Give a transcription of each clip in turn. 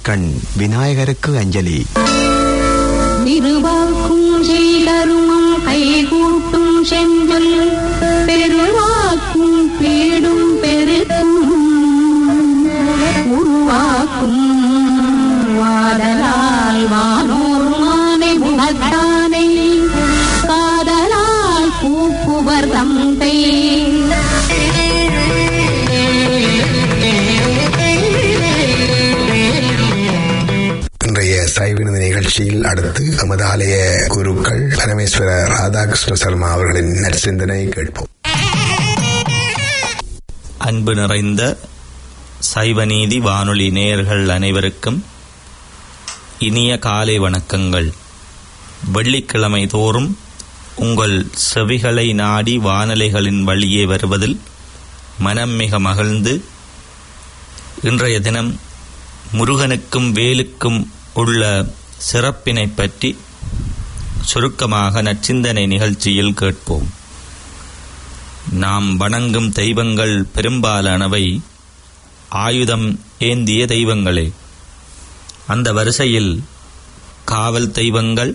நெற்றிக்கண் விநாயகருக்கு அஞ்சலி திருவாக்கும் செய்தருமம் கைகூட்டும் செஞ்சொல் பெருவாக்கும் பீடும் பெருக்கும் உருவாக்கும் வாதலால் வானோர் மானை குணத்தானை காதலால் கூப்புவர் தந்தை இன்றைய சைவினது நிகழ்ச்சியில் அடுத்து நமது ஆலய குருக்கள் பரமேஸ்வர ராதாகிருஷ்ண சர்மா அவர்களின் நற்சிந்தனை கேட்போம் அன்பு நிறைந்த சைவநீதி வானொலி நேயர்கள் அனைவருக்கும் இனிய காலை வணக்கங்கள் வெள்ளிக்கிழமை தோறும் உங்கள் செவிகளை நாடி வானலைகளின் வழியே வருவதில் மனம் மிக மகிழ்ந்து இன்றைய தினம் முருகனுக்கும் வேலுக்கும் உள்ள சிறப்பினை பற்றி சுருக்கமாக நச்சிந்தனை நிகழ்ச்சியில் கேட்போம் நாம் வணங்கும் தெய்வங்கள் பெரும்பாலானவை ஆயுதம் ஏந்திய தெய்வங்களே அந்த வரிசையில் காவல் தெய்வங்கள்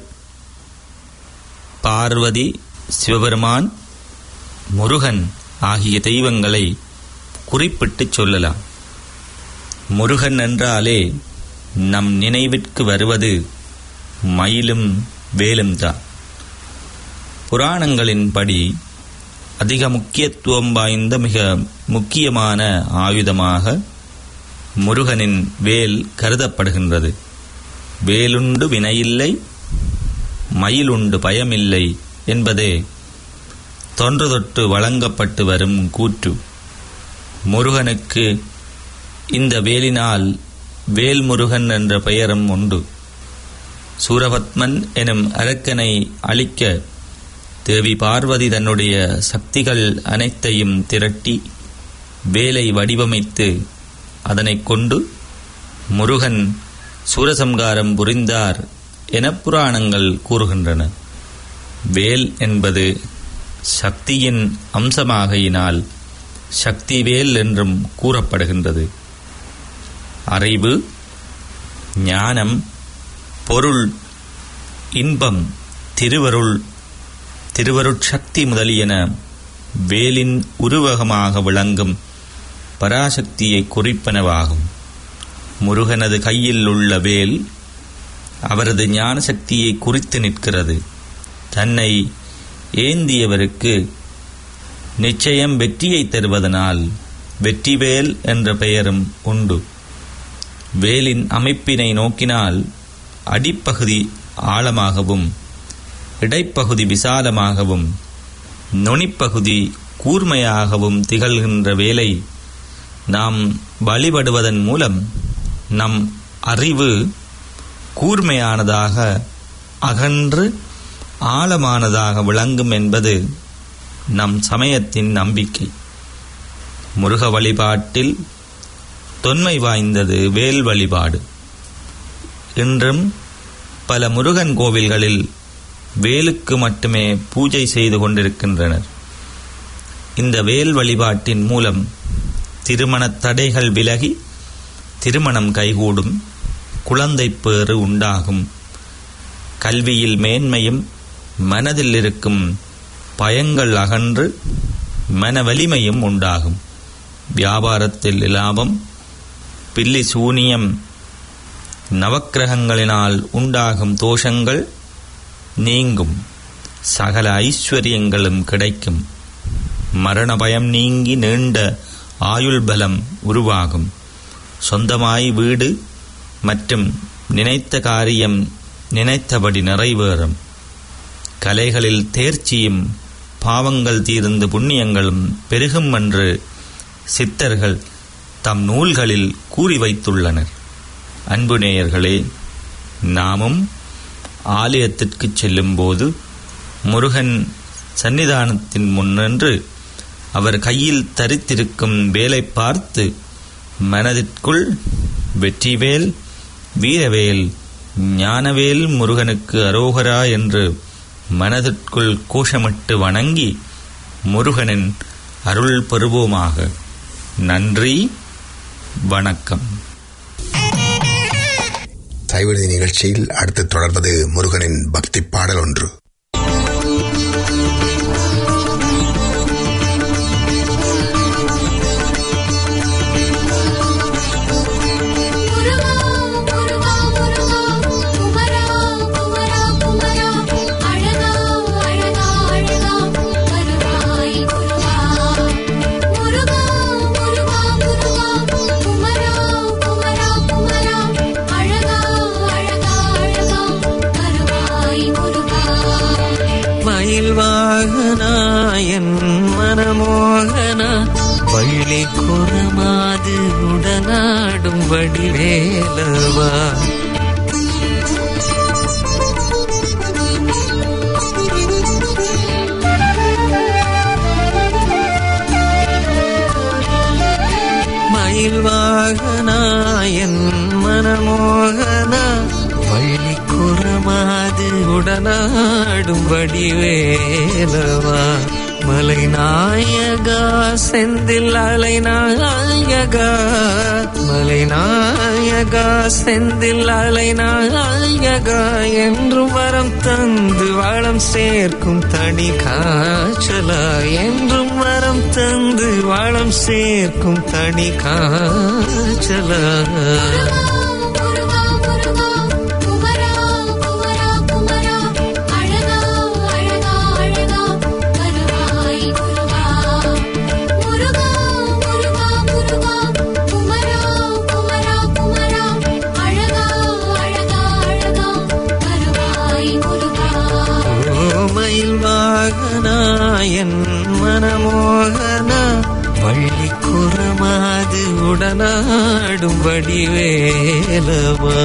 பார்வதி சிவபெருமான் முருகன் ஆகிய தெய்வங்களை குறிப்பிட்டுச் சொல்லலாம் முருகன் என்றாலே நம் நினைவிற்கு வருவது மயிலும் வேலும்தான் புராணங்களின்படி அதிக முக்கியத்துவம் வாய்ந்த மிக முக்கியமான ஆயுதமாக முருகனின் வேல் கருதப்படுகின்றது வேலுண்டு வினையில்லை மயிலுண்டு பயமில்லை என்பதே தொன்று தொட்டு வழங்கப்பட்டு வரும் கூற்று முருகனுக்கு இந்த வேலினால் வேல்முருகன் என்ற பெயரும் உண்டு சூரபத்மன் எனும் அரக்கனை அழிக்க தேவி பார்வதி தன்னுடைய சக்திகள் அனைத்தையும் திரட்டி வேலை வடிவமைத்து அதனைக் கொண்டு முருகன் சூரசம்காரம் புரிந்தார் என புராணங்கள் கூறுகின்றன வேல் என்பது சக்தியின் அம்சமாகையினால் சக்திவேல் என்றும் கூறப்படுகின்றது அறிவு ஞானம் பொருள் இன்பம் திருவருள் திருவருட்சக்தி முதலியன வேலின் உருவகமாக விளங்கும் பராசக்தியை குறிப்பனவாகும் முருகனது கையில் உள்ள வேல் அவரது ஞான சக்தியை குறித்து நிற்கிறது தன்னை ஏந்தியவருக்கு நிச்சயம் வெற்றியை தருவதனால் வெற்றிவேல் என்ற பெயரும் உண்டு வேலின் அமைப்பினை நோக்கினால் அடிப்பகுதி ஆழமாகவும் இடைப்பகுதி விசாலமாகவும் நுனிப்பகுதி கூர்மையாகவும் திகழ்கின்ற வேலை நாம் வழிபடுவதன் மூலம் நம் அறிவு கூர்மையானதாக அகன்று ஆழமானதாக விளங்கும் என்பது நம் சமயத்தின் நம்பிக்கை முருக வழிபாட்டில் தொன்மை வாய்ந்தது வேல் வழிபாடு இன்றும் பல முருகன் கோவில்களில் வேலுக்கு மட்டுமே பூஜை செய்து கொண்டிருக்கின்றனர் இந்த வேல் வழிபாட்டின் மூலம் திருமணத் தடைகள் விலகி திருமணம் கைகூடும் குழந்தை பேறு உண்டாகும் கல்வியில் மேன்மையும் மனதில் இருக்கும் பயங்கள் அகன்று மன வலிமையும் உண்டாகும் வியாபாரத்தில் லாபம் பில்லி சூனியம் நவக்கிரகங்களினால் உண்டாகும் தோஷங்கள் நீங்கும் சகல ஐஸ்வர்யங்களும் கிடைக்கும் மரண பயம் நீங்கி நீண்ட ஆயுள் பலம் உருவாகும் சொந்தமாய் வீடு மற்றும் நினைத்த காரியம் நினைத்தபடி நிறைவேறும் கலைகளில் தேர்ச்சியும் பாவங்கள் தீர்ந்து புண்ணியங்களும் பெருகும் என்று சித்தர்கள் தம் நூல்களில் கூறி வைத்துள்ளனர் அன்பு நேயர்களே நாமும் ஆலயத்திற்கு செல்லும்போது முருகன் சன்னிதானத்தின் முன்னின்று அவர் கையில் தரித்திருக்கும் வேலை பார்த்து மனதிற்குள் வெற்றிவேல் வீரவேல் ஞானவேல் முருகனுக்கு அரோகரா என்று மனதிற்குள் கோஷமிட்டு வணங்கி முருகனின் அருள் பெறுவோமாக நன்றி வணக்கம் சைவநிதி நிகழ்ச்சியில் அடுத்து தொடர்வது முருகனின் பக்தி பாடல் ஒன்று முருகா முருகா முருகா குமரா குமரா குமரா அழகா அழகா அழகா வருவாய் முருகா முருகா முருகா முருகா குமரா குமரா குமரா அழகா அழகா அழகா வருவாய் முருகா மயில் வாகனாயன் மனமோகனா வள்ளி குரமாது உடனாடும் வடிவேலவா மயில் வாகனாயன் மனமோகனா வள்ளி குரமாது உடனாடும் வடிவேலவா மலை நாயகா செந்தில் அலை நாயகா மலை நாயகா செந்தில் அலை நாயகா என்றும் வரம் தந்து வளம் சேர்க்கும் தனி காய்ச்சலா என்றும் வரம் தந்து வளம் சேர்க்கும் தனி காய்ச்சலா முருகா முருகா குமரா குமரா குமரா அழகா அழகா அழகா வருவாய் முருகா முருகா முருகா முருகா குமரா குமரா குமரா அழகா அழகா அழகா வருவாய் முருகா மயில் வாகனாயன் மனமோகனா வள்ளி குரமாது உடனாடும் வடிவேலவா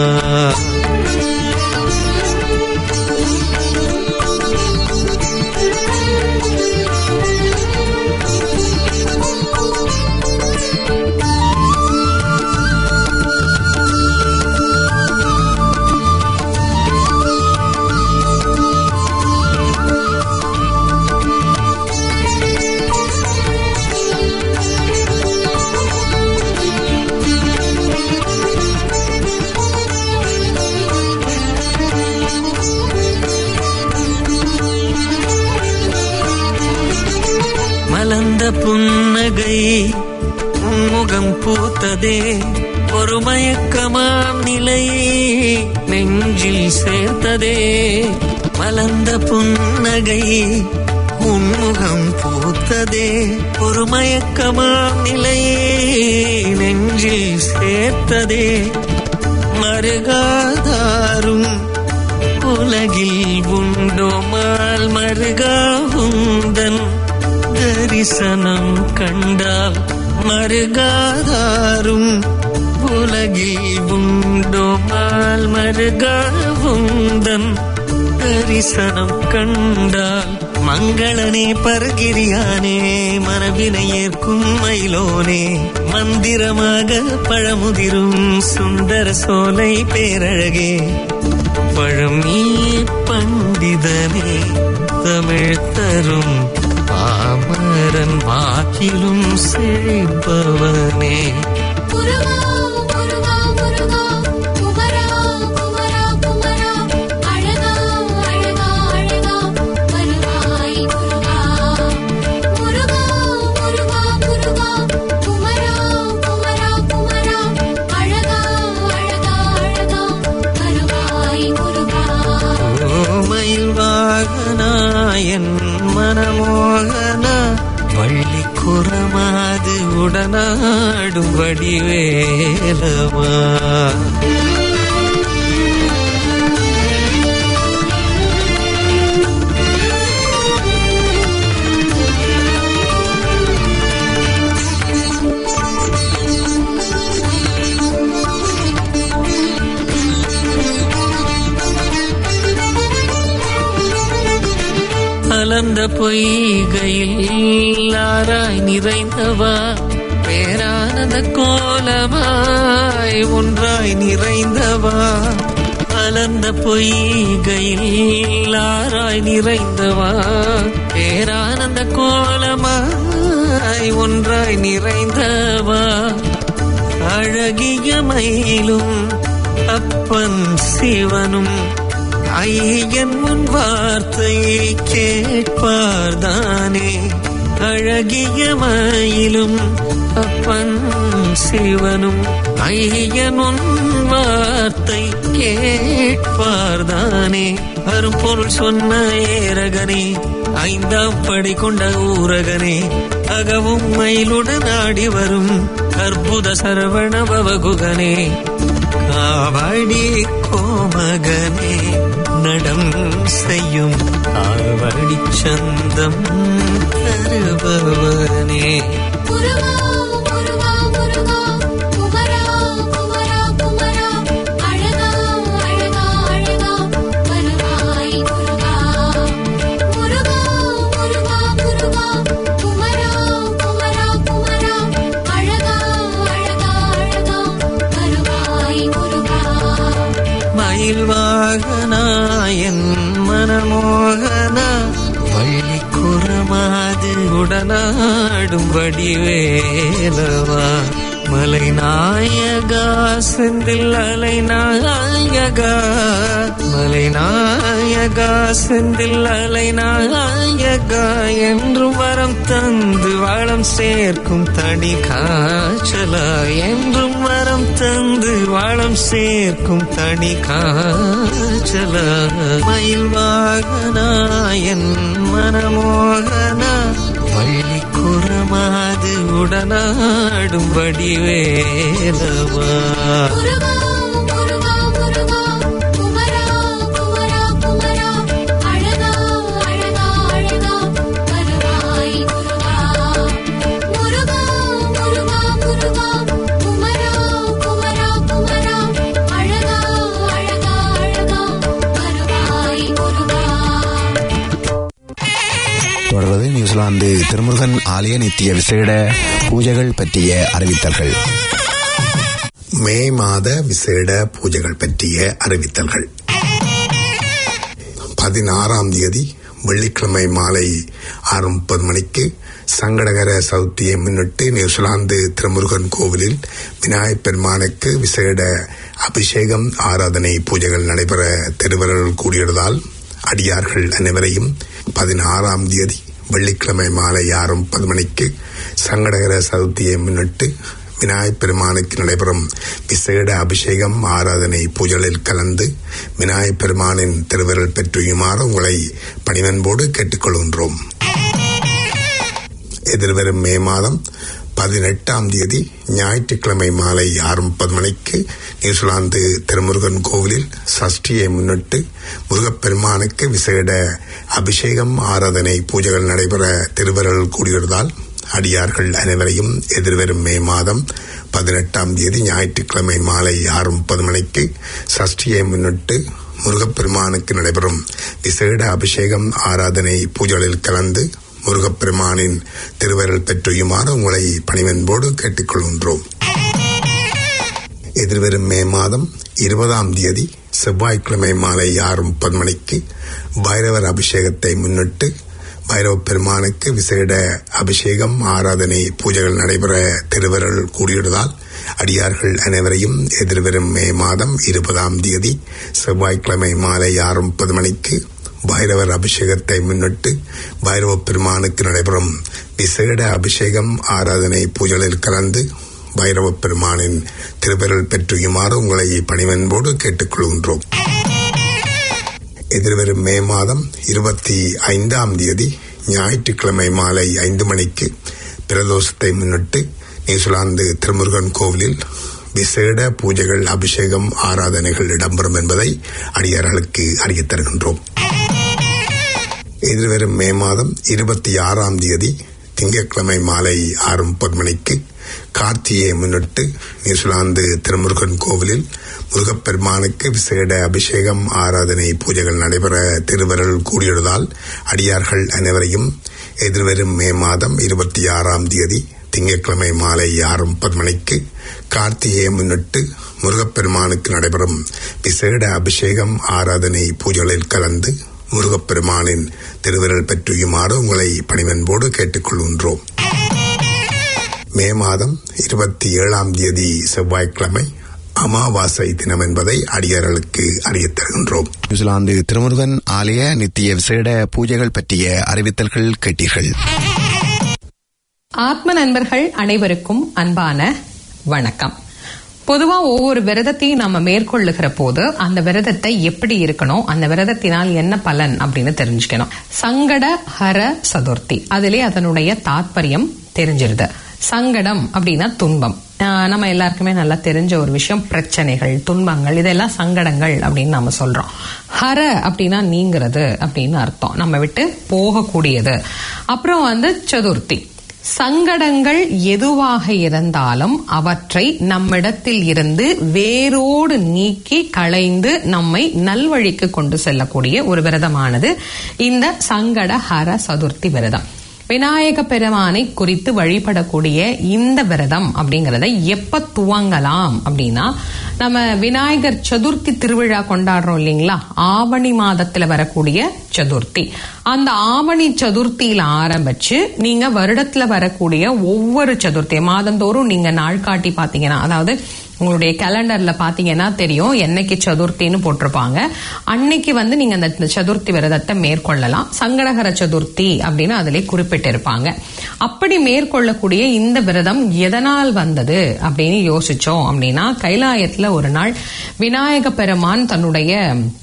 மலர்ந்த புன்னகை உன்முகம் பூத்ததே ஒரு மயக்கமாம் நிலையை நெஞ்சில் சேர்த்ததே மலர்ந்த புன்னகை உன்முகம் பூத்ததே ஒரு மயக்கமாம் நிலையை நெஞ்சில் சேர்த்ததே மருகாதாரும் உலகில் உண்டோமால் மருகா உந்தன் தரிசனம் கண்டால் மருகாதாரும் உலகில் உண்டோமால் மருகா உந்தன் தரிசனம் கண்டால் மங்களனே பரகிரியானே மரபினை ஏற்கும் மயிலோனே மந்திரமாக பழமுதிரும் சுந்தர சோலை பேரழகே பழமீ பண்டிதனே தமிழ் தரும் பாமரன் வாக்கிலும் செழிப்பவனே முருகா முருகா முருகா குமரா குமரா குமரா அழகா அழகா அழகா வருவாய் முருகா முருகா முருகா முருகா குமரா குமரா குமரா அழகா அழகா அழகா வருவாய் முருகா மயில் வாகனாயன் மனமோகனா வள்ளி குரமாது உடனாடும் வடிவேலவா அலர்ந்த பொய்கையில் ஆராய் நிறைந்தவா பேரானந்த கோலமாய் ஒன்றாய் நிறைந்தவா அலர்ந்த பொய்கையில் ஆராய் நிறைந்தவா பேரானந்த கோலமாய் ஒன்றாய் நிறைந்தவா அழகிய மயிலும் அப்பன் சிவனும் ஐயன் முன் வார்த்தையை கேட்பார்தானே அழகிய மயிலும் அப்பன் சிவனும் ஐயன் உன் வார்த்தை கேட்பார்தானே அரும்பொருள் சொன்ன ஏரகனே ஐந்தாம் படி கொண்ட ஊரகனே அகவும் மயிலுடன் ஆடி வரும் அற்புத சரவண பவகுகனே காவடி கோமகனே நடம் செய்யும் ஆவடி சந்தம் தருபவனே முருகா முருகா முருகா குமரா குமரா குமரா அழகா அழகா அழகா வருவாய் முருகா முருகா முருகா முருகா குமரா குமரா குமரா அழகா அழகா அழகா வருவாய் முருகா மயில் வாகனாயன் மனமோகனா வள்ளி குரமாது உடனாடும் வடிவேலவா மலை நாயகா செந்தில் அலை நாயகா மலை நாயகா செந்தில் அலை நாயகா என்றும் வரம் தந்து வளம் சேர்க்கும் தனி காய்ச்சலா என்றும் வரம் தந்து வளம் சேர்க்கும் தனி காய்ச்சலா மயில் வாகனாயன் மனமோகனா வள்ளி குரமாது உடனாடும் வடிவேலவா முருகா முருகா முருகா குமரா குமரா குமரா அழகா அழகா அழகா வருவாய் முருகா முருகா முருகா முருகா குமரா குமரா குமரா அழகா அழகா அழகா வருவாய் முருகா தொடர்வது நியூசிலாந்து திருமுருகன் ஆலய நித்திய விசேட பூஜைகள் பற்றிய அறிவித்தல்கள் மே மாத விசேட பூஜைகள் பற்றிய அறிவித்தல்கள் பதினாறாம் தேதி வெள்ளிக்கிழமை மாலை ஆறு முப்பது மணிக்கு சங்கடகர சதுர்த்தியை முன்னிட்டு நியூசிலாந்து திருமுருகன் கோவிலில் விநாயகப் பெருமானுக்கு விசேட அபிஷேகம் ஆராதனை பூஜைகள் நடைபெற திருவருள் கூடியதால் அடியார்கள் அனைவரையும் பதினாறாம் தேதி வெள்ளிக்கிழமை மாலை ஆறு முப்பது மணிக்கு சங்கடகர சதுர்த்தியை முன்னிட்டு விநாயகப் பெருமானுக்கு நடைபெறும் விசேட அபிஷேகம் ஆராதனை பூஜைகளில் கலந்து விநாயகப் பெருமானின் திருவிரல் பெற்றுயுமாறு உங்களை பணிவன்போடு கேட்டுக்கொள்கின்றோம் எதிர்வரும் மே மாதம் பதினெட்டாம் தேதி ஞாயிற்றுக்கிழமை மாலை ஆறு முப்பது மணிக்கு நியூசிலாந்து திருமுருகன் கோவிலில் சஷ்டியை முன்னிட்டு முருகப்பெருமானுக்கு விசேட அபிஷேகம் ஆராதனை பூஜைகள் நடைபெற திருவருள் கூடியிருந்தால் அடியார்கள் அனைவரையும் எதிர்வரும் மே மாதம் பதினெட்டாம் தேதி ஞாயிற்றுக்கிழமை மாலை ஆறு முப்பது மணிக்கு சஷ்டியை முன்னிட்டு முருகப்பெருமானுக்கு நடைபெறும் விசேட அபிஷேகம் ஆராதனை பூஜைகளில் கலந்து முருகப்பெருமானின் திருவருள் பெற்றுயுமாறு உங்களை பணிவன்போடு கேட்டுக்கொள்கின்றோம் எதிர்வரும் மே மாதம் இருபதாம் தேதி செவ்வாய்க்கிழமை மாலை ஆறு முப்பது மணிக்கு பைரவர் அபிஷேகத்தை முன்னிட்டு பைரவ பெருமானுக்கு விசேட அபிஷேகம் ஆராதனை பூஜைகள் நடைபெற திருவருள் கூடியுள்ளதால் அடியார்கள் அனைவரையும் எதிர்வரும் மே மாதம் இருபதாம் தேதி செவ்வாய்க்கிழமை மாலை ஆறு முப்பது மணிக்கு பைரவர் அபிஷேகத்தை முன்னிட்டு பைரவ பெருமானுக்கு நடைபெறும் விசேட அபிஷேகம் ஆராதனை பூஜைகளில் கலந்து பைரவ பெருமானின் திருப்பெருள் பெற்றுயுமாறு உங்களை பணிவன்போடு கேட்டுக்கொள்கின்றோம் எதிர்வரும் மே மாதம் இருபத்தி ஐந்தாம் தேதி ஞாயிற்றுக்கிழமை மாலை ஐந்து மணிக்கு பிரதோஷத்தை முன்னிட்டு நியூசிலாந்து திருமுருகன் கோவிலில் விசேட பூஜைகள் அபிஷேகம் ஆராதனைகள் இடம்பெறும் என்பதை அடியார்களுக்கு அறியத் தருகின்றோம் எதிர்வரும் மே மாதம் இருபத்தி ஆறாம் தேதி திங்கட்கிழமை மாலை ஆறு முப்பது மணிக்கு கார்த்திகையை முன்னிட்டு நியூசிலாந்து திருமுருகன் கோவிலில் முருகப்பெருமானுக்கு விசேட அபிஷேகம் ஆராதனை பூஜைகள் நடைபெற திருவருள் கூடியுள்ளதால் அடியார்கள் அனைவரையும் எதிர்வரும் மே மாதம் இருபத்தி ஆறாம் தேதி திங்கட்கிழமை மாலை ஆறு முப்பது மணிக்கு கார்த்திகையை முன்னிட்டு முருகப்பெருமானுக்கு நடைபெறும் விசேட அபிஷேகம் ஆராதனை பூஜைகளில் கலந்து முருகப்பெருமானின் திருவிரல் பெற்றுயுமாறு உங்களை பணிவன்போடு கேட்டுக்கொள்கின்றோம் மே மாதம் இருபத்தி ஏழாம் தேதி செவ்வாய்க்கிழமை அமாவாசை தினம் என்பதை அடியார்களுக்கு அறியத் தருகின்றோம் நியூசிலாந்து திருமுருகன் ஆலய நித்திய விசேட பூஜைகள் பற்றிய அறிவித்தல்கள் கேட்டீர்கள் ஆத்ம நண்பர்கள் அனைவருக்கும் அன்பான வணக்கம் பொதுவா ஒவ்வொரு விரதத்தையும் நம்ம மேற்கொள்ளுகிற போது அந்த விரதத்தை எப்படி இருக்கணும் அந்த விரதத்தினால் என்ன பலன் அப்படின்னு தெரிஞ்சுக்கணும் சங்கட ஹர சதுர்த்தி அதிலே அதனுடைய தாத்பரியம் தெரிஞ்சிருது சங்கடம் அப்படின்னா துன்பம் ஆஹ் நம்ம எல்லாருக்குமே நல்லா தெரிஞ்ச ஒரு விஷயம் பிரச்சனைகள் துன்பங்கள் இதெல்லாம் சங்கடங்கள் அப்படின்னு நாம சொல்றோம் ஹர அப்படின்னா நீங்கிறது அப்படின்னு அர்த்தம் நம்ம விட்டு போகக்கூடியது அப்புறம் வந்து சதுர்த்தி சங்கடங்கள் எதுவாக இருந்தாலும் அவற்றை நம்மிடத்தில் இருந்து வேரோடு நீக்கி களைந்து நம்மை நல்வழிக்கு கொண்டு செல்லக்கூடிய ஒரு விரதமானது இந்த சங்கட ஹர சதுர்த்தி விரதம் விநாயக பெருமானை குறித்து வழிபடக்கூடிய இந்த விரதம் அப்படிங்கறத எப்ப துவங்கலாம் அப்படின்னா நம்ம விநாயகர் சதுர்த்தி திருவிழா கொண்டாடுறோம் இல்லைங்களா ஆவணி மாதத்துல வரக்கூடிய சதுர்த்தி அந்த ஆவணி சதுர்த்தியில ஆரம்பிச்சு நீங்க வருடத்துல வரக்கூடிய ஒவ்வொரு சதுர்த்தி மாதந்தோறும் நீங்க நாள் காட்டி பாத்தீங்கன்னா அதாவது உங்களுடைய கேலண்டர்ல பாத்தீங்கன்னா தெரியும் என்னைக்கு சதுர்த்தின்னு போட்டிருப்பாங்க அன்னைக்கு வந்து நீங்க அந்த சதுர்த்தி விரதத்தை மேற்கொள்ளலாம் சங்கடகர சதுர்த்தி அப்படின்னு அதிலே குறிப்பிட்டிருப்பாங்க அப்படி மேற்கொள்ளக்கூடிய இந்த விரதம் எதனால் வந்தது அப்படின்னு யோசிச்சோம் அப்படின்னா கைலாயத்துல ஒரு நாள் விநாயக பெருமான் தன்னுடைய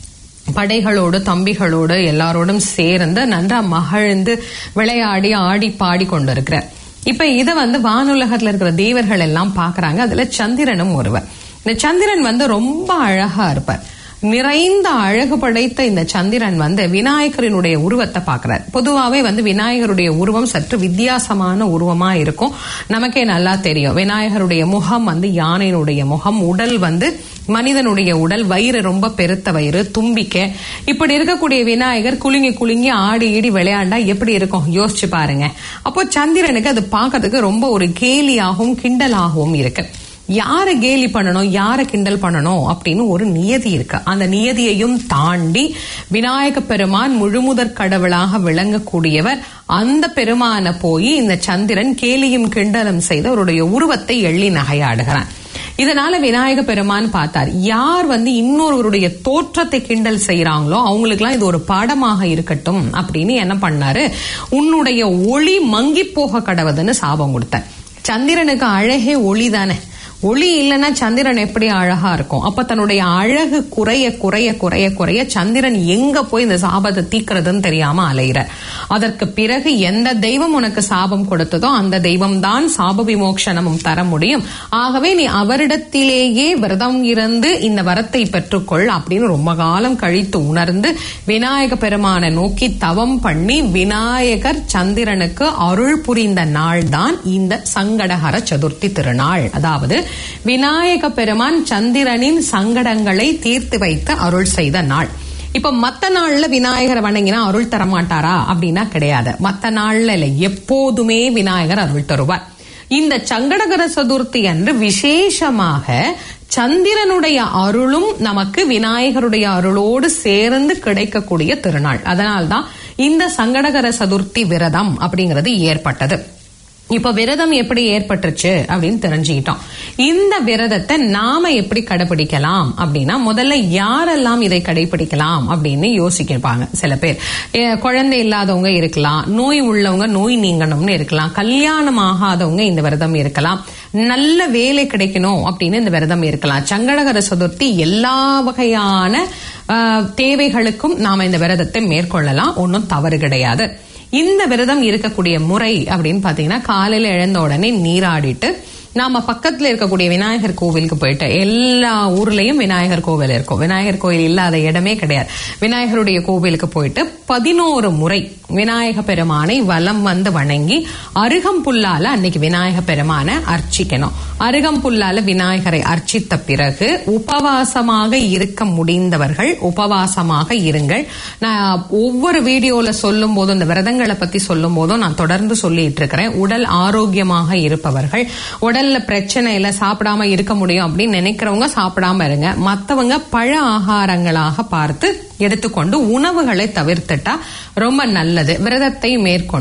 படைகளோடு தம்பிகளோடு எல்லாரோடும் சேர்ந்து நன்றா மகிழ்ந்து விளையாடி ஆடி பாடி கொண்டிருக்கிறார் இப்ப இத வந்து வானுலகத்துல இருக்கிற தேவர்கள் எல்லாம் பாக்குறாங்க அதுல சந்திரனும் ஒருவர் இந்த சந்திரன் வந்து ரொம்ப அழகா இருப்பார் நிறைந்த அழகு படைத்த இந்த சந்திரன் வந்து விநாயகரினுடைய உருவத்தை பார்க்கிறார் பொதுவாவே வந்து விநாயகருடைய உருவம் சற்று வித்தியாசமான உருவமா இருக்கும் நமக்கே நல்லா தெரியும் விநாயகருடைய முகம் வந்து யானையினுடைய முகம் உடல் வந்து மனிதனுடைய உடல் வயிறு ரொம்ப பெருத்த வயிறு தும்பிக்க இப்படி இருக்கக்கூடிய விநாயகர் குலுங்கி குலுங்கி ஆடி ஈடி விளையாண்டா எப்படி இருக்கும் யோசிச்சு பாருங்க அப்போ சந்திரனுக்கு அது பார்க்கறதுக்கு ரொம்ப ஒரு கேலியாகவும் கிண்டலாகவும் இருக்கு யாரை கேலி பண்ணணும் யாரை கிண்டல் பண்ணணும் அப்படின்னு ஒரு நியதி இருக்கு அந்த நியதியையும் தாண்டி விநாயக பெருமான் முழுமுதற் கடவுளாக விளங்கக்கூடியவர் அந்த பெருமான போய் இந்த சந்திரன் கேலியும் கிண்டலும் செய்து அவருடைய உருவத்தை எள்ளி நகையாடுகிறான் இதனால விநாயக பெருமான் பார்த்தார் யார் வந்து இன்னொருவருடைய தோற்றத்தை கிண்டல் செய்யறாங்களோ அவங்களுக்குலாம் இது ஒரு பாடமாக இருக்கட்டும் அப்படின்னு என்ன பண்ணாரு உன்னுடைய ஒளி மங்கி போக கடவுதுன்னு சாபம் கொடுத்தார் சந்திரனுக்கு அழகே ஒளி தானே ஒளி இல்லைன்னா சந்திரன் எப்படி அழகா இருக்கும் அப்ப தன்னுடைய அழகு குறைய குறைய குறைய குறைய சந்திரன் எங்க போய் இந்த சாபத்தை தீக்கிறதுன்னு தெரியாம அலையிற அதற்கு பிறகு எந்த தெய்வம் உனக்கு சாபம் கொடுத்ததோ அந்த தெய்வம் தான் சாப விமோக்ஷனமும் தர முடியும் ஆகவே நீ அவரிடத்திலேயே விரதம் இருந்து இந்த வரத்தை பெற்றுக்கொள் அப்படின்னு ரொம்ப காலம் கழித்து உணர்ந்து விநாயக பெருமானை நோக்கி தவம் பண்ணி விநாயகர் சந்திரனுக்கு அருள் புரிந்த நாள் தான் இந்த சங்கடஹர சதுர்த்தி திருநாள் அதாவது விநாயக பெருமான் சந்திரனின் சங்கடங்களை தீர்த்து வைத்து அருள் செய்த நாள் இப்ப மத்த நாள்ல விநாயகரை வணங்கினா அருள் தரமாட்டாரா அப்படின்னா கிடையாது மத்த நாள்ல இல்ல எப்போதுமே விநாயகர் அருள் தருவார் இந்த சங்கடகர சதுர்த்தி அன்று விசேஷமாக சந்திரனுடைய அருளும் நமக்கு விநாயகருடைய அருளோடு சேர்ந்து கிடைக்கக்கூடிய திருநாள் அதனால்தான் இந்த சங்கடகர சதுர்த்தி விரதம் அப்படிங்கிறது ஏற்பட்டது இப்ப விரதம் எப்படி ஏற்பட்டுருச்சு அப்படின்னு தெரிஞ்சுக்கிட்டோம் இந்த விரதத்தை நாம எப்படி கடைபிடிக்கலாம் அப்படின்னா முதல்ல யாரெல்லாம் இதை கடைபிடிக்கலாம் அப்படின்னு யோசிக்கிருப்பாங்க சில பேர் ஏ, குழந்தை இல்லாதவங்க இருக்கலாம் நோய் உள்ளவங்க நோய் நீங்கணும்னு இருக்கலாம் கல்யாணம் ஆகாதவங்க இந்த விரதம் இருக்கலாம் நல்ல வேலை கிடைக்கணும் அப்படின்னு இந்த விரதம் இருக்கலாம் சங்கடகர சதுர்த்தி எல்லா வகையான ஆ, தேவைகளுக்கும் நாம இந்த விரதத்தை மேற்கொள்ளலாம் ஒன்றும் தவறு கிடையாது இந்த விரதம் இருக்கக்கூடிய முறை அப்படின்னு பாத்தீங்கன்னா காலையில எழுந்த உடனே நீராடிட்டு நாம பக்கத்துல இருக்கக்கூடிய விநாயகர் கோவிலுக்கு போயிட்டு எல்லா ஊர்லயும் விநாயகர் கோவில் இருக்கும் விநாயகர் கோயில் இல்லாத இடமே கிடையாது விநாயகருடைய கோவிலுக்கு போயிட்டு பதினோரு முறை விநாயக பெருமானை வலம் வந்து வணங்கி அருகம்புல்லால அன்னைக்கு விநாயக பெருமானை அர்ச்சிக்கணும் அருகம்புல்லால விநாயகரை அர்ச்சித்த பிறகு உபவாசமாக இருக்க முடிந்தவர்கள் உபவாசமாக இருங்கள் நான் ஒவ்வொரு வீடியோல சொல்லும் போதும் இந்த விரதங்களை பத்தி சொல்லும் போதும் நான் தொடர்ந்து சொல்லிட்டு இருக்கிறேன் உடல் ஆரோக்கியமாக இருப்பவர்கள் உடல்ல பிரச்சனை இல்ல சாப்பிடாம இருக்க முடியும் அப்படின்னு நினைக்கிறவங்க சாப்பிடாம இருங்க மத்தவங்க பழ ஆகாரங்களாக பார்த்து எடுத்துக்கொண்டு உணவுகளை தவிர்த்துட்டா ரொம்ப நல்லது விரதத்தை மேற்கொண்டு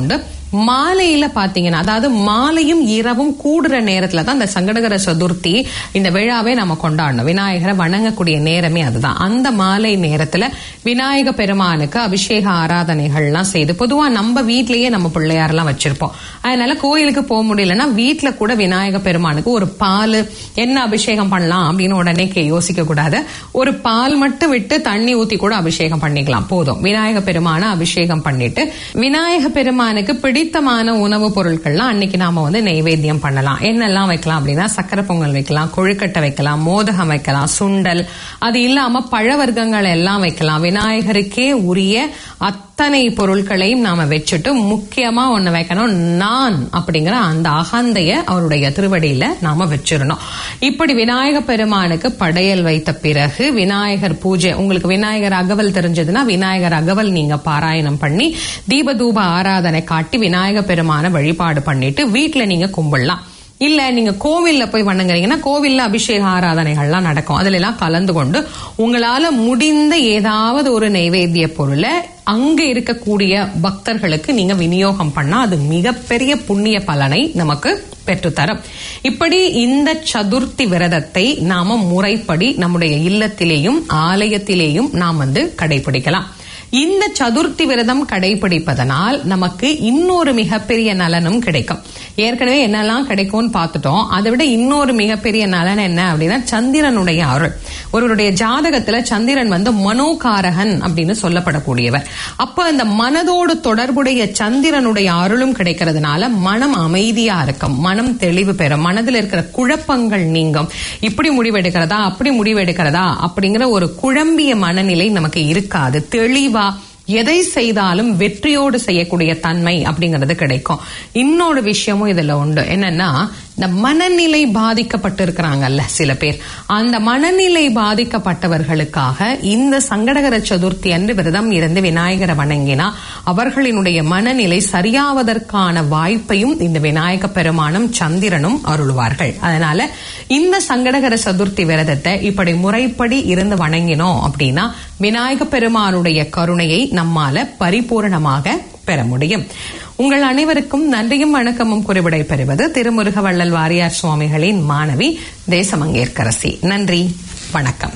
மாலையில பாத்தீங்கன்னா அதாவது மாலையும் இரவும் கூடுற நேரத்துல தான் இந்த சங்கடகர சதுர்த்தி இந்த விழாவை நம்ம கொண்டாடணும் விநாயகரை வணங்கக்கூடிய நேரமே அதுதான் அந்த மாலை நேரத்துல விநாயக பெருமானுக்கு அபிஷேக ஆராதனைகள்லாம் செய்து பொதுவா நம்ம வீட்லயே நம்ம பிள்ளையாரெல்லாம் வச்சிருப்போம் அதனால கோயிலுக்கு போக முடியலன்னா வீட்ல கூட விநாயக பெருமானுக்கு ஒரு பால் என்ன அபிஷேகம் பண்ணலாம் அப்படின்னு உடனே கே- யோசிக்க கூடாது ஒரு பால் மட்டும் விட்டு தண்ணி ஊத்தி கூட அபிஷேகம் பண்ணிக்கலாம் போதும் விநாயக பெருமான அபிஷேகம் பண்ணிட்டு விநாயக பெருமானுக்கு பிடித்தமான உணவுப் பொருட்கள்லாம் அன்னைக்கு நாம வந்து நெய்வேத்தியம் பண்ணலாம் என்னெல்லாம் வைக்கலாம் அப்படின்னா சக்கரை பொங்கல் வைக்கலாம் கொழுக்கட்டை வைக்கலாம் மோதகம் வைக்கலாம் சுண்டல் அது இல்லாம பழ வர்க்கங்கள் எல்லாம் வைக்கலாம் விநாயகருக்கே உரிய அத்தனை பொருட்களையும் நாம வச்சுட்டு முக்கியமா ஒண்ணு வைக்கணும் நான் அப்படிங்கிற அந்த அகந்தைய அவருடைய திருவடியில நாம வச்சிடணும் இப்படி விநாயக பெருமானுக்கு படையல் வைத்த பிறகு விநாயகர் பூஜை உங்களுக்கு விநாயகர் அகவல் தெரிஞ்சதுன்னா விநாயகர் அகவல் நீங்க பாராயணம் பண்ணி தீபதூப ஆராதனை காட்டி விநாயக பெருமான வழிபாடு பண்ணிட்டு வீட்ல நீங்க கும்பிடலாம் இல்ல நீங்க கோவில்ல போய் வணங்குறீங்கன்னா கோவில்ல அபிஷேக ஆராதனைகள்லாம் நடக்கும் அதுல எல்லாம் கலந்து கொண்டு உங்களால முடிந்த ஏதாவது ஒரு நைவேத்திய பொருளை அங்க இருக்கக்கூடிய பக்தர்களுக்கு நீங்க விநியோகம் பண்ணா அது மிகப்பெரிய புண்ணிய பலனை நமக்கு பெற்றுத்தரும் இப்படி இந்த சதுர்த்தி விரதத்தை நாம முறைப்படி நம்முடைய இல்லத்திலேயும் ஆலயத்திலேயும் நாம் வந்து கடைபிடிக்கலாம் இந்த சதுர்த்தி விரதம் கடைபிடிப்பதனால் நமக்கு இன்னொரு மிகப்பெரிய நலனும் கிடைக்கும் ஏற்கனவே என்னெல்லாம் கிடைக்கும்னு பார்த்துட்டோம் அதை விட இன்னொரு மிகப்பெரிய நலன் என்ன அப்படின்னா சந்திரனுடைய அருள் ஒருவருடைய ஜாதகத்துல சந்திரன் வந்து மனோகாரகன் அப்படின்னு சொல்லப்படக்கூடியவர் அப்ப அந்த மனதோடு தொடர்புடைய சந்திரனுடைய அருளும் கிடைக்கிறதுனால மனம் அமைதியா இருக்கும் மனம் தெளிவு பெறும் மனதில் இருக்கிற குழப்பங்கள் நீங்கும் இப்படி முடிவெடுக்கிறதா அப்படி முடிவெடுக்கிறதா அப்படிங்கிற ஒரு குழம்பிய மனநிலை நமக்கு இருக்காது தெளிவா எதை செய்தாலும் வெற்றியோடு செய்யக்கூடிய தன்மை அப்படிங்கிறது கிடைக்கும் இன்னொரு விஷயமும் இதுல உண்டு என்னன்னா இந்த மனநிலை பாதிக்கப்பட்டு இருக்கிறாங்கல்ல சில பேர் அந்த மனநிலை பாதிக்கப்பட்டவர்களுக்காக இந்த சங்கடகர சதுர்த்தி அன்று விரதம் இருந்து விநாயகரை வணங்கினா அவர்களினுடைய மனநிலை சரியாவதற்கான வாய்ப்பையும் இந்த விநாயக பெருமானும் சந்திரனும் அருள்வார்கள் அதனால இந்த சங்கடகர சதுர்த்தி விரதத்தை இப்படி முறைப்படி இருந்து வணங்கினோம் அப்படின்னா விநாயக பெருமானுடைய கருணையை நம்மால பரிபூரணமாக பெற முடியும் உங்கள் அனைவருக்கும் நன்றியும் வணக்கமும் குறிவிடை பெறுவது திருமுருக வள்ளல் வாரியார் சுவாமிகளின் மாணவி தேசமங்கேற்கரசி நன்றி வணக்கம்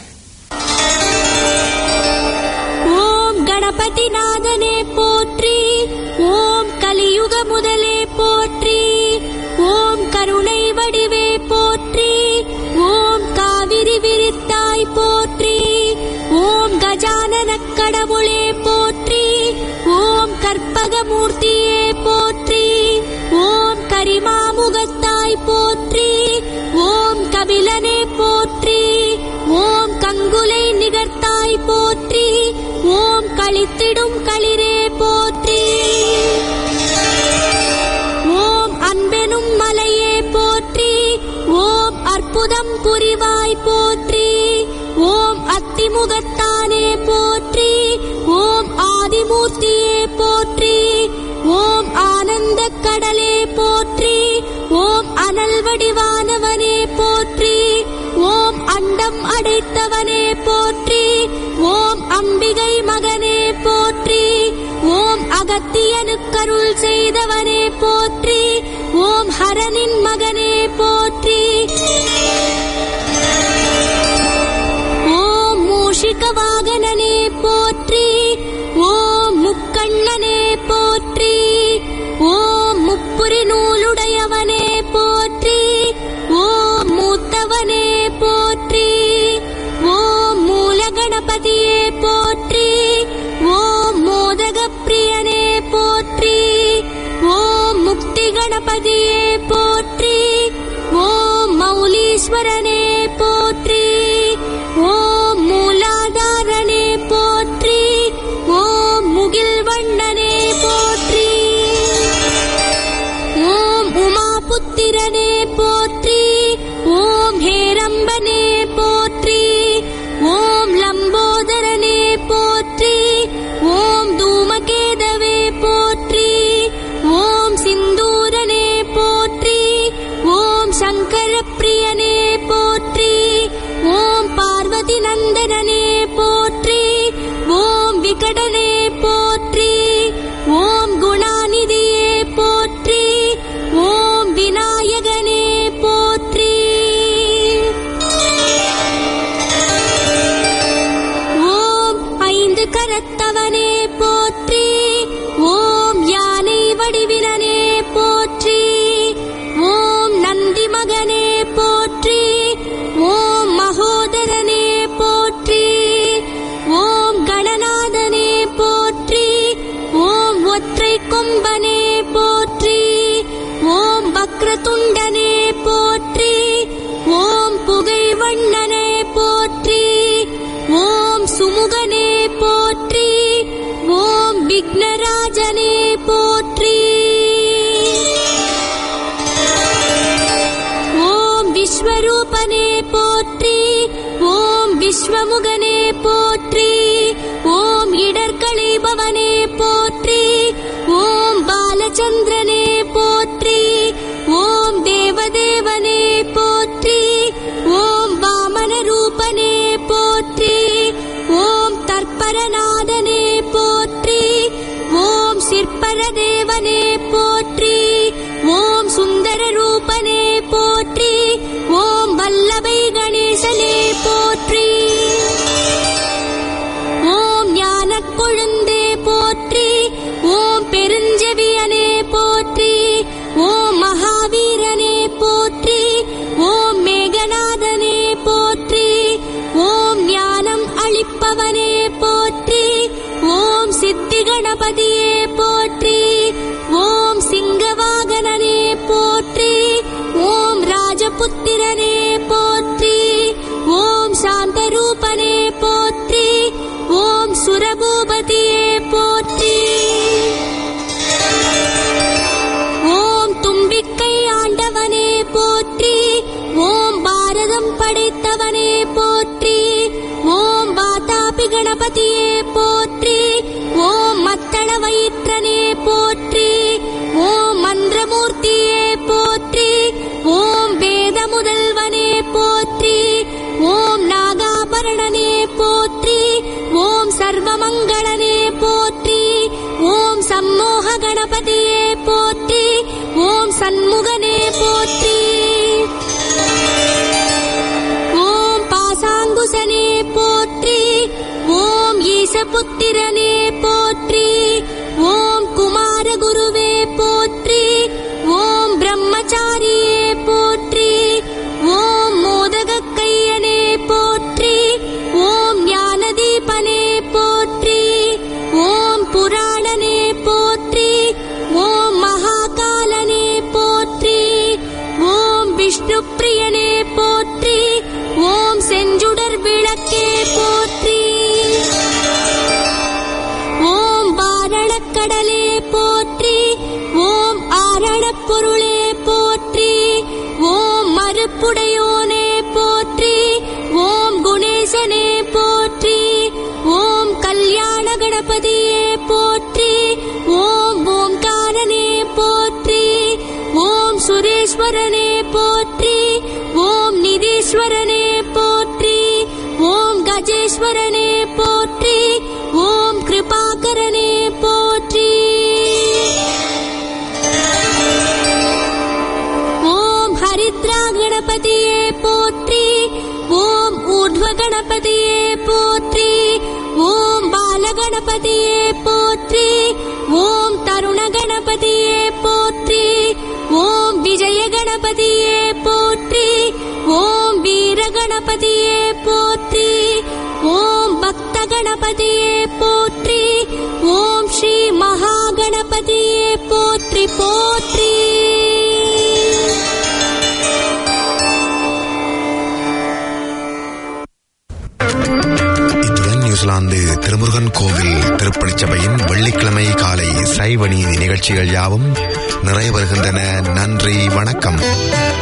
ஓம் கணபதிநாதனே போற்றி ஓம் கலியுக முதலே போற்றி ஓம் கருணை வடிவே போற்றி ஓம் காவிரி விரித்தாய் போற்றி ஓம் கஜானன கடவுளே போற்றி ஓம் கற்பகமூர்த்தியே போற்றி ஓம் கரிமாமுகத்தாய் போற்றி ஓம் கபிலனே போற்றி ஓம் கங்குலை நிகர்த்தாய் போற்றி ஓம் களித்திடும் களிரே போற்றி ஓம் அன்பெனும் மலையே போற்றி ஓம் அற்புதம் புரிவாய் போற்றி ஓம் அத்திமுகத்தானே போற்றி ஓம் ஆதிமூர்த்தியே போற்றி ஓம் ஆனந்த கடலே போற்றி ஓம் அனல் வடிவானவனே போற்றி ஓம் அண்டம் அடைத்தவனே போற்றி ஓம் அம்பிகை மகனே போற்றி ஓம் அகத்தியனுக்கருள் செய்தவனே போற்றி ஓம் ஹரனின் மகனே போற்றி ஓம் மூஷிக வாகனனே போற்றி ஓம் முக்கண்ணனே போற்றி ஓம் முப்புரி நூலுடையவனே போற்றி ஓம் மூத்தவனே போற்றி ஓம் மூலகணபதியே போற்றி ஓம் மோதக பிரியனே போற்றி ஓம் முக்தி கணபதியே போற்றி ஓம் மௌலீஸ்வரனே போற்றி ஓம் மூலாதாரனே போற்றி ஓம் முகில் வண்ணனே போற்றி ஓம் உமாபுத்திரனே போற்றி ஓம் ஹேரம்பனே போற்றி ஓம் லம்போதரனே போற்றி ஓம் தூமகேதவே போற்றி ஓம் சிந்தூரனே போற்றி ஓம் சங்கர பிரியனே போற்றி ஓம் பார்வதி நந்தனனே போற்றி ஓம் விகடனே போற்றி ஓம் குணாநிதியே போற்றி போற்றி ஓம் விஸ்வமுகனே போற்றி ஓம் இடர்களைபவனே போற்றி ஓம் பாலச்சந்திரனே போற்றி ஓம் தேவதேவனே போற்றி ஓம் வாமன ரூபனே போற்றி ஓம் தற்பரநாதனே போற்றி ஓம் சிற்பரதேவனே போற்றி ஓம் சுந்தர ரூபனே போற்றி ஓம் வல்லபை கணேசனே போற்றி ஓம் ஞானக் கொழுந்தே போற்றி ஓம் பெருஞ்செவியனே போற்றி ஓம் மகாவீரனே போற்றி ஓம் மேகநாதனே போற்றி ஓம் ஞானம் அளிப்பவனே போற்றி ஓம் சித்தி கணபதியே போற்றி ஓம் சிங்கவாகனனே போற்றி ஓம் ராஜபுத்திரனே போற்றி ஓம் சாந்தரூபனே போற்றி ஓம் சுரபூபதியே போற்றி ஓம் தும்பிக்கை ஆண்டவனே போற்றி ஓம் பாரதம் படைத்தவனே போற்றி ஓம் வாதாபி கணபதியே போற்றி ஓம் மத்தள வயிற்றனே போற்றி ஓம் மந்திரமூர்த்தியே போற்றி ஓம் வேத முதல்வனே போற்றி ஓம் நாகாபரணனே போற்றி ஓம் சர்வமங்களனே போற்றி ஓம் சம்மோக கணபதியே போற்றி ஓம் சண்முகனே போற்றி ஓம் பாசாங்குசனே போற்றி ஓம் ஈசபுத்திரனே போற்றி ஓம் குமாரகுருவே போற்றி ஓம் பிரம்மச்சாரியே போற்றி ஓம் மோதகக் கையனே போற்றி ஓம் ஞானதீபனே போற்றி ஓம் புராணனே போற்றி ஓம் மகாகாலனே போற்றி ஓம் விஷ்ணுப்பிரியனே போற்றி ஓம் செஞ்சுடர் விளக்கே போற்றி ஓம் வாரணக்கடலே போற்றி ஓம் ஆரணப் பொருளே போற்றி ஓம் மறுப்புடையோனே போற்றி ஓம் குணேசனே போற்றி ஓம் கல்யாண கணபதியே போற்றி ஓம் ஓம்காரனே போற்றி ஓம் சுரேஸ்வரனே போற்றி ஓம் நிதீஸ்வரனே போற்றி ஓம் கஜேஸ்வரனே போற்றி ஓம் கிருபாகரனே போற்றி ஓம் ஹரித்ரா கணபதியே போற்றி ஓம் ஊர்ಧ್ವ கணபதியே போற்றி ஓம் பாலகணபதியே போற்றி ஓம் தருண கணபதியே போற்றி ஓம் விஜய கணபதியே போற்றி ஓம் வீர கணபதியே போற்றி ஓம் பக்த கணபதியே போற்றி ஓம் ஸ்ரீ மகாகணபதியே போற்றி போற்றி இத்துடன் நியூசிலாந்து திருமுருகன் கோவில் திருப்பணிச் சபையின் வெள்ளிக்கிழமை காலை சைவ நீதி நிகழ்ச்சிகள் யாவும் நிறைய வருகின்றன நன்றி வணக்கம்